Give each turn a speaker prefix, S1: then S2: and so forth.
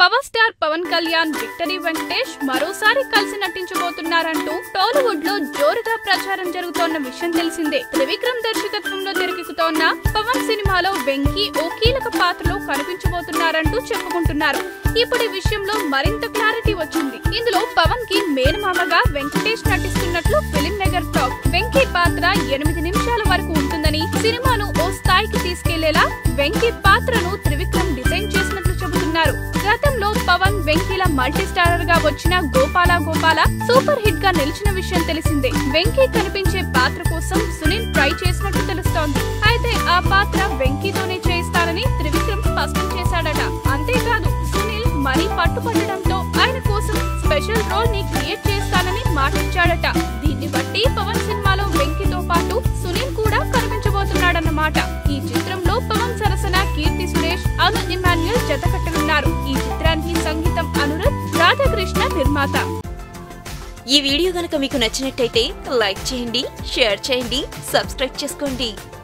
S1: power star Pawan Kalyan victory Venkatesh మరోసారి కలిసి నటించబోతున్నారంటూ టాలీవుడ్ లో జోరుగా ప్రచారం జరుగుతోన్న విషయం తెలిసిందే త్రివిక్రమ్ దర్శకత్వంలో తెరకెక్కుతోన్న పవన్ సినిమాలో వెంకీ ఓ కీలక పాత్రలో కనిపించబోతున్నారంటూ చెప్పుకుంటున్నారు ఇప్పుడు ఈ విషయంలో మరింత క్లారిటీ వచ్చింది ఇందులో పవన్ కి మేనమామగా వెంకటేష్ నటిస్తున్నట్లు ఫిలిం నగర్ టాక్ వెంకీ పాత్ర ఎనిమిది నిమిషాల వరకు ఉంటుందని సినిమాను ఓ స్థాయికి తీసుకెళ్లేలా వెంకీ పాత్రను త్రివిక్రమ్ డిజైన్ చేసినట్లు చెబుతున్నారు గతంలో పవన్ వెంకీల మల్టీ స్టారర్ గా వచ్చిన గోపాల గోపాల సూపర్ హిట్ గా నిలిచిన విషయం తెలిసిందే వెంకీ కనిపించే పాత్ర కోసం సునీల్ ట్రై చేసినట్టు తెలుస్తోంది అయితే ఆ పాత్ర వెంకీతోనే చేయిస్తానని త్రివిక్రమ్ స్పష్టం చేశాడట అంతేకాదు సునీల్ మరీ పట్టుపట్టడంతో ఆయన కోసం స్పెషల్ రోల్ ని క్రియేట్ చేస్తానని మాటిచ్చాడట దీన్ని బట్టి పవన్ సినిమాలో వెంకీతో పాటు సునీల్ కూడా కనిపించబోతున్నాడన్నమాట ఈ చిత్రంలో పవన్ సరసన కీర్తి సురేష్ అను ఇమాన్యుయల్ జతకట్టనున్నారు ఈ చిత్రానికి సంగీతం అనురుద్ రాధాకృష్ణ నిర్మాత
S2: ఈ వీడియో గనక మీకు నచ్చినట్టయితే లైక్ చేయండి షేర్ చేయండి సబ్స్క్రైబ్ చేసుకోండి